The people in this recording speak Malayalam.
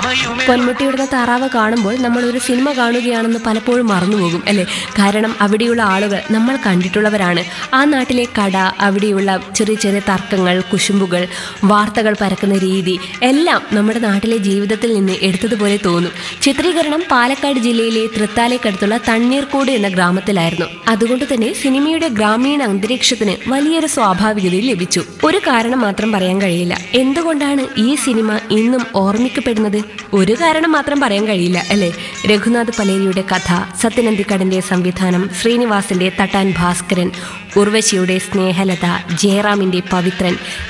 പൊന്മുട്ടിയിടുന്ന താറാവ് കാണുമ്പോൾ നമ്മൾ ഒരു സിനിമ കാണുകയാണെന്ന് പലപ്പോഴും മറന്നുപോകും അല്ലേ കാരണം അവിടെയുള്ള ആളുകൾ നമ്മൾ കണ്ടിട്ടുള്ളവരാണ് ആ നാട്ടിലെ കട അവിടെയുള്ള ചെറിയ ചെറിയ തർക്കങ്ങൾ കുശുമ്പുകൾ വാർത്തകൾ പരക്കുന്ന രീതി എല്ലാം നമ്മുടെ നാട്ടിലെ ജീവിതത്തിൽ നിന്ന് എടുത്തതുപോലെ തോന്നും ചിത്രീകരണം പാലക്കാട് ജില്ലയിലെ തൃത്താലേക്കടുത്തുള്ള തണ്ണീർക്കോട് എന്ന ഗ്രാമത്തിലായിരുന്നു അതുകൊണ്ട് തന്നെ സിനിമയുടെ ഗ്രാമീണ അന്തരീക്ഷത്തിന് വലിയൊരു സ്വാഭാവികതയിൽ ലഭിച്ചു ഒരു കാരണം മാത്രം പറയാൻ കഴിയില്ല എന്തുകൊണ്ടാണ് ഈ സിനിമ ഇന്നും ഓർമ്മിക്കപ്പെടുന്നത് ഒരു കാരണം മാത്രം പറയാൻ കഴിയില്ല അല്ലേ രഘുനാഥ് പലേരിയുടെ കഥ സത്യനന്ദിക്കടന്റെ സംവിധാനം ശ്രീനിവാസിന്റെ തട്ടാൻ ഭാസ്കരൻ ഉർവശിയുടെ സ്നേഹലത ജയറാമിന്റെ പവിത്രൻ